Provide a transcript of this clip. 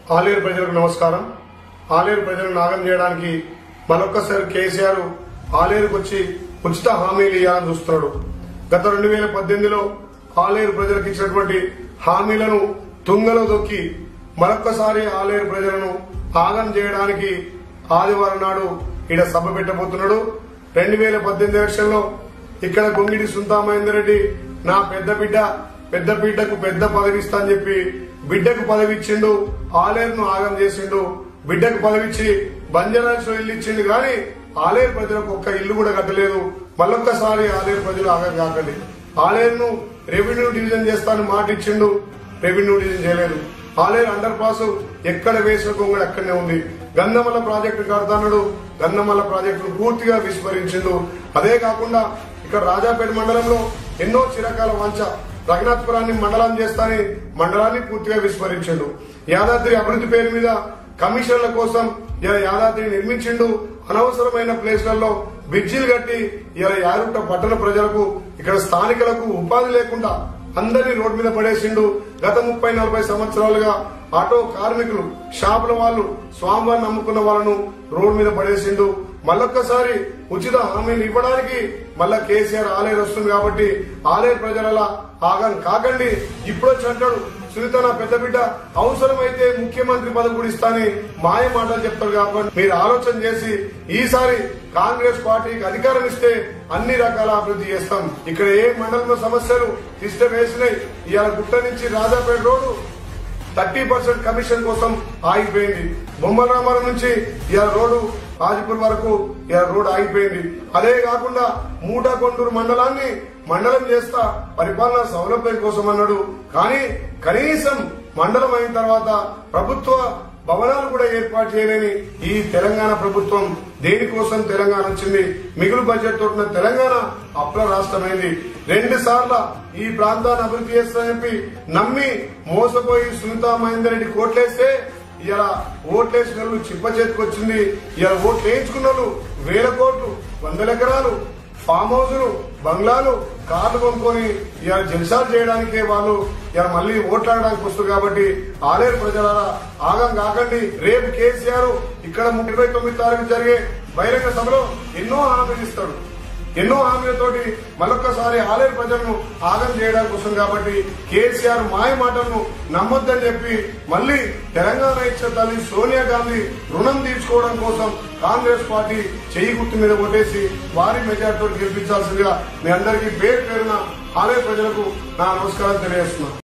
ఆలేరు ప్రజలకు నమస్కారం ఆలేరు ప్రజలను నాగం చేయడానికి మరొక్కసారి కేసీఆర్ ఆలేరుకు వచ్చి ఉచిత హామీలు ఇవ్వాలని చూస్తున్నాడు గత రెండు వేల పద్దెనిమిదిలో ఆలేరు ప్రజలకు ఇచ్చినటువంటి హామీలను తుంగలో దొక్కి మరొక్కసారి ఆలేరు ప్రజలను ఆగం చేయడానికి ఆదివారం నాడు ఈడ సభ పెట్టబోతున్నాడు రెండు వేల పద్దెనిమిది ఎలక్షన్లో ఇక్కడ గొంగిడి సుంతా మహేందర్ రెడ్డి నా పెద్ద బిడ్డ పెద్ద బిడ్డకు పెద్ద పదవి ఇస్తా అని చెప్పి బిడ్డకు పదవి ఇచ్చిండు ఆలేరును ఆగం చేసిండు బిడ్డకు పదవిచ్చి బంజారాజ్లో ఇల్లు ఇచ్చిండు గాని ఆలేరు ప్రజలకు ఒక్క ఇల్లు కూడా కట్టలేదు మళ్ళొక్కసారి ఆలేరు ప్రజలు ఆగం కాకండి ఆలేరును రెవెన్యూ డివిజన్ చేస్తానని మాట ఇచ్చిండు రెవెన్యూ డివిజన్ చేయలేదు ఆలేరు అండర్ పాస్ ఎక్కడ వేసిన కొంగడు అక్కడనే ఉంది గంధమల్ల ప్రాజెక్టు కడతాడు గంధమల్ల ప్రాజెక్టును పూర్తిగా విస్మరించిండు అదే కాకుండా ఇక్కడ రాజాపేట మండలంలో ఎన్నో చిరకాల వంచ రఘునాథపురాన్ని మండలం చేస్తాని మండలాన్ని పూర్తిగా విస్మరించిండు యాదాద్రి అభివృద్ధి పేరు మీద కమిషన్ల కోసం ఇలా యాదాద్రి నిర్మించిండు అనవసరమైన ప్లేస్లలో బ్రిడ్జిలు కట్టి ఇలా యారుట్ట పట్టణ ప్రజలకు ఇక్కడ స్థానికులకు ఉపాధి లేకుండా అందరినీ రోడ్ మీద పడేసిండు గత ముప్పై నలభై సంవత్సరాలుగా ఆటో కార్మికులు షాపుల వాళ్ళు స్వామివారిని నమ్ముకున్న వాళ్ళను రోడ్ మీద పడేసిండు మళ్ళొక్కసారి ఉచిత హామీలు ఇవ్వడానికి మళ్ళా కేసీఆర్ ఆలేరు వస్తుంది కాబట్టి ఆలేరు ప్రజల ఆగం కాకండి ఇప్పుడు వచ్చి అంటాడు సునీత నా పెద్ద బిడ్డ అవసరమైతే ముఖ్యమంత్రి పదవి కూడా ఇస్తాని మాయ మాటలు చెప్తారు కాబట్టి మీరు ఆలోచన చేసి ఈసారి కాంగ్రెస్ పార్టీకి అధికారం ఇస్తే అన్ని రకాల అభివృద్ధి చేస్తాం ఇక్కడ ఏ మండలంలో సమస్యలు తిష్ట వేసినాయి ఇవాళ గుట్ట నుంచి Rajapet road thirty percent commission కోసం ఆగిపోయింది బొమ్మల రామారం నుంచి ఇలా రోడ్డు హాజీపూర్ వరకు ఇలా రోడ్డు ఆగిపోయింది అదే కాకుండా మూటకొండూరు మండలాన్ని మండలం చేస్తా పరిపాలన సౌలభ్యం కోసం అన్నాడు కానీ కనీసం మండలం అయిన తర్వాత ప్రభుత్వ భవనాలు కూడా ఏర్పాటు చేయలేని ఈ తెలంగాణ ప్రభుత్వం దేనికోసం తెలంగాణ వచ్చింది మిగులు బడ్జెట్ తోటిన తెలంగాణ అప్ర రాష్ట్రమైంది రెండు సార్ల ఈ ప్రాంతాన్ని అభివృద్ధి చేస్తానని చెప్పి నమ్మి మోసపోయి సునీతా మహేందర్ రెడ్డి కోట్లేస్తే ఇలా ఓట్లేసిన వాళ్ళు చిప్ప చేతికి వచ్చింది ఇలా ఓట్లు వేయించుకున్న వాళ్ళు వేల కోట్లు వందల ఎకరాలు ఫామ్ హౌజులు బంగ్లాలు కార్లు కొనుక్కొని ఇలా జల్సాలు చేయడానికే వాళ్ళు ఇలా మళ్ళీ ఓట్లాడడానికి వస్తుంది కాబట్టి ఆలేరు ప్రజలారా ఆగం కాకండి రేపు కేసీఆర్ ఇక్కడ ఇరవై తొమ్మిది తారీఖు జరిగే బహిరంగ సభలో ఎన్నో హామీలు ఇస్తాడు ఎన్నో హామీలతోటి మరొక్కసారి ఆలేరు ప్రజలను ఆగం చేయడానికి వస్తుంది కాబట్టి కేసీఆర్ మాయ మాటలను నమ్మొద్దని చెప్పి మళ్ళీ తెలంగాణ ఇచ్చిన తల్లి సోనియా గాంధీ రుణం తీర్చుకోవడం కోసం కాంగ్రెస్ పార్టీ చెయ్యి గుర్తు మీద కొట్టేసి భారీ మెజార్టీతో గెలిపించాల్సిందిగా మీ అందరికీ పేరు పేరున ఆలయ ప్రజలకు నా నమస్కారం తెలియజేస్తున్నాను